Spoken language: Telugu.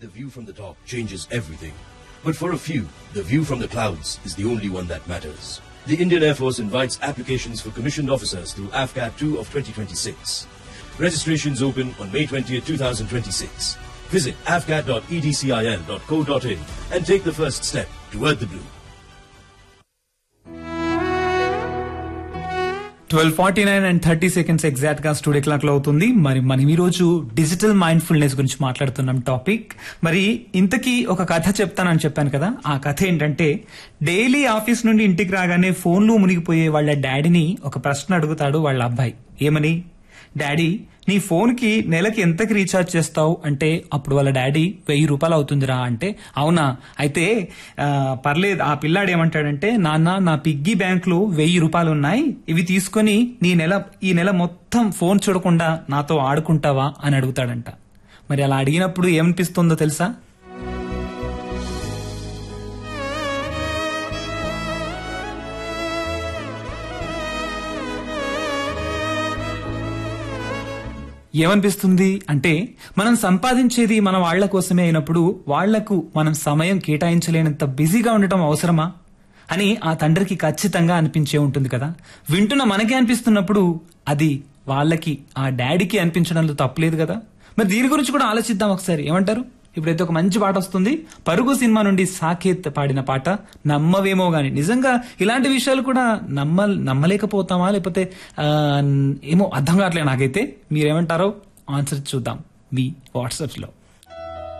the view from the top changes everything. But for a few, the view from the clouds is the only one that matters. The Indian Air Force invites applications for commissioned officers through AFCAT 2 of 2026. Registrations open on May 20th, 2026. Visit afcat.edcil.co.in and take the first step toward the blue. Twelve forty nine and thirty seconds exact గా స్టూడియో క్లాక్ లో అవుతుంది మరి మనం ఈ రోజు డిజిటల్ మైండ్ఫుల్నెస్ గురించి మాట్లాడుతున్నాం టాపిక్ మరి ఇంతకీ ఒక కథ చెప్తానని చెప్పాను కదా ఆ కథ ఏంటంటే డైలీ ఆఫీస్ నుండి ఇంటికి రాగానే ఫోన్లు మునిగిపోయే వాళ్ళ డాడీని ఒక ప్రశ్న అడుగుతాడు వాళ్ళ అబ్బాయి ఏమని డాడీ నీ ఫోన్ కి నెలకి ఎంతకి రీఛార్జ్ చేస్తావు అంటే అప్పుడు వాళ్ళ డాడీ వెయ్యి రూపాయలు అవుతుందిరా అంటే అవునా అయితే ఆ, పర్లేదు ఆ పిల్లాడు ఏమంటాడంటే నాన్న నా పిగ్గీ బ్యాంక్ లో వెయ్యి రూపాయలు ఉన్నాయి ఇవి తీసుకొని నీ నెల ఈ నెల మొత్తం ఫోన్ చూడకుండా నాతో ఆడుకుంటావా అని అడుగుతాడంట మరి అలా అడిగినప్పుడు ఏమనిపిస్తుందో తెలుసా ఏమనిపిస్తుంది అంటే మనం సంపాదించేది మన వాళ్ల కోసమే అయినప్పుడు వాళ్లకు మనం సమయం కేటాయించలేనంత బిజీగా ఉండటం అవసరమా అని ఆ తండ్రికి ఖచ్చితంగా అనిపించే ఉంటుంది కదా వింటున్న మనకే అనిపిస్తున్నప్పుడు అది వాళ్ళకి ఆ డాడీకి అనిపించడంలో తప్పలేదు కదా మరి దీని గురించి కూడా ఆలోచిద్దాం ఒకసారి ఏమంటారు ఇప్పుడైతే ఒక మంచి పాట వస్తుంది పరుగు సినిమా నుండి సాకేత్ పాడిన పాట నమ్మవేమో గాని నిజంగా ఇలాంటి విషయాలు కూడా నమ్మ నమ్మలేకపోతామా లేకపోతే ఆ, ఏమో అర్థం కావట్లేదు నాకైతే మీరేమంటారో ఆన్సర్ చూద్దాం మీ వాట్సాప్స్ లో